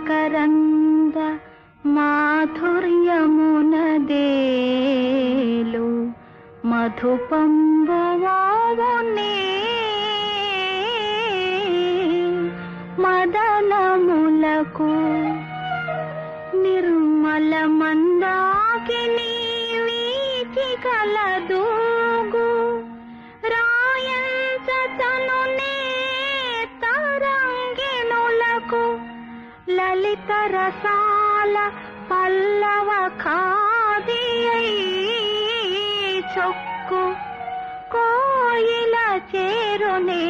మకరంద మాధుర్యమునదేలు మధుపంబువావునే మదనములకు నిర్మల మందాకిని వీచి కలదూగు రాయంచనునే తరంగిణులకు లలిత రసాల పల్లవ ఖాది చొక్కు కోయిల చేరునే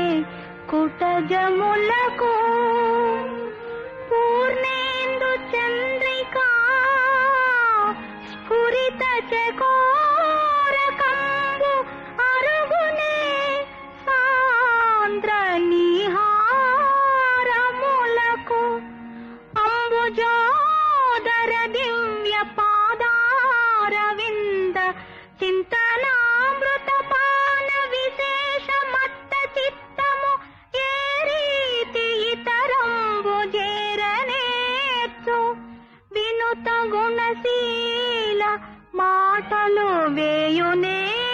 కుటజములకు పూర్ణేందు చంద్రికా స్ఫురిత చకోరకంబు అరుగునే సాంద్ర నిహారములకు అంబుజోదర దివ్య పాదారవింద చింతనామృత పాన విశేష మత్త చిత్తము ఏ రీతి ఇతరంబు చేరనేచ్చు వినుత గుణశీల మాటలు వేయునే